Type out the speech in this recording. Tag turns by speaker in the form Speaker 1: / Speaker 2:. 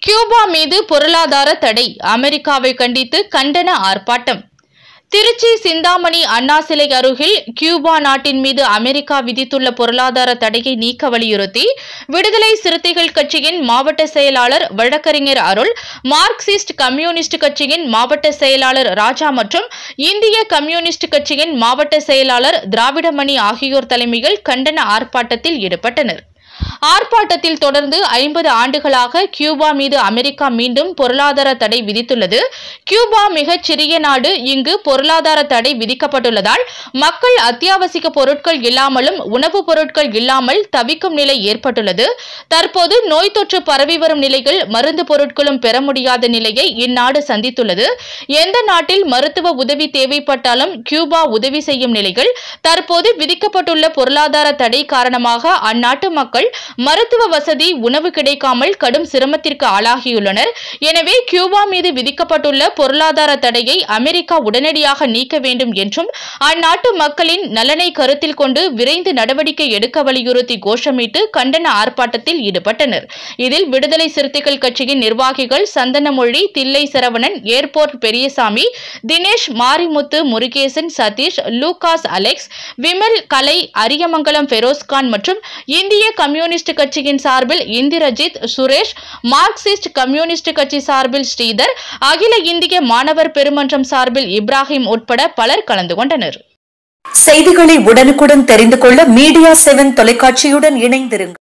Speaker 1: Cuba மீது பொருளாதார தடை அமெரிக்காவை கண்டித்து கண்டன ஆர்ப்பாட்டம் திருச்சி சிந்தாமணி அண்ணா சிலை அருகில் கியூபா நாட்டின் மீது அமெரிக்கா விதித்துள்ள பொருளாதார தடையை நீக்க வலியுறுத்தி விடுதலை சிறுத்தைகள் கட்சியின் மாவட்ட செயலாளர் வழக்கறிஞர் அருள் மார்க்சிஸ்ட் கம்யூனிஸ்ட் கட்சியின் மாவட்ட செயலாளர் ராஜா மற்றும் இந்திய கம்யூனிஸ்ட் கட்சியின் மாவட்ட செயலாளர் திராவிடமணி ஆகியோர் தலைமையில் கண்டன ஆர்ப்பாட்டத்தில் ஈடுபட்டனர் ஆர்ப்பாட்டத்தில் தொடர்ந்து ஐம்பது ஆண்டுகளாக கியூபா மீது அமெரிக்கா மீண்டும் பொருளாதார தடை விதித்துள்ளது கியூபா மிகச் சிறிய நாடு இங்கு பொருளாதார தடை விதிக்கப்பட்டுள்ளதால் மக்கள் அத்தியாவசிய பொருட்கள் இல்லாமலும் உணவுப் பொருட்கள் இல்லாமல் தவிக்கும் நிலை ஏற்பட்டுள்ளது தற்போது நோய் தொற்று பரவி வரும் நிலையில் மருந்து பொருட்களும் பெற முடியாத நிலையை இந்நாடு சந்தித்துள்ளது எந்த நாட்டில் மருத்துவ உதவி தேவைப்பட்டாலும் கியூபா உதவி செய்யும் நிலையில் தற்போது விதிக்கப்பட்டுள்ள பொருளாதார தடை காரணமாக அந்நாட்டு மக்கள் மருத்துவ வசதி உணவு கிடைக்காமல் கடும் சிரமத்திற்கு ஆளாகியுள்ளனர் எனவே கியூபா மீது விதிக்கப்பட்டுள்ள பொருளாதார தடையை அமெரிக்கா உடனடியாக நீக்க வேண்டும் என்றும் அந்நாட்டு மக்களின் நலனை கருத்தில் கொண்டு விரைந்து நடவடிக்கை எடுக்க வலியுறுத்தி கோஷமிட்டு கண்டன ஆர்ப்பாட்டத்தில் ஈடுபட்டனர் இதில் விடுதலை சிறுத்தைகள் கட்சியின் நிர்வாகிகள் Santhanamozhi Thillai Saravanan airport Periyasamy Dinesh Marimuthu Murugesan Satish Lucas Alex Vimal Kalai Ariyamangalam Ferozkhan மற்றும் இந்திய கம்யூனிஸ்ட் கட்சியின் சார்பில் இந்திரஜித் சுரேஷ் மார்க்சிஸ்ட் கம்யூனிஸ்ட் கட்சி சார்பில் ஸ்ரீதர் அகில இந்திய மாணவர் பெருமன்றம் சார்பில் இப்ராஹிம் உட்பட பலர் கலந்து கொண்டனர்
Speaker 2: செய்திகளை உடனுக்குடன் தெரிந்து கொள்ள மீடியா செவன் தொலைக்காட்சியுடன் இணைந்திருங்கள்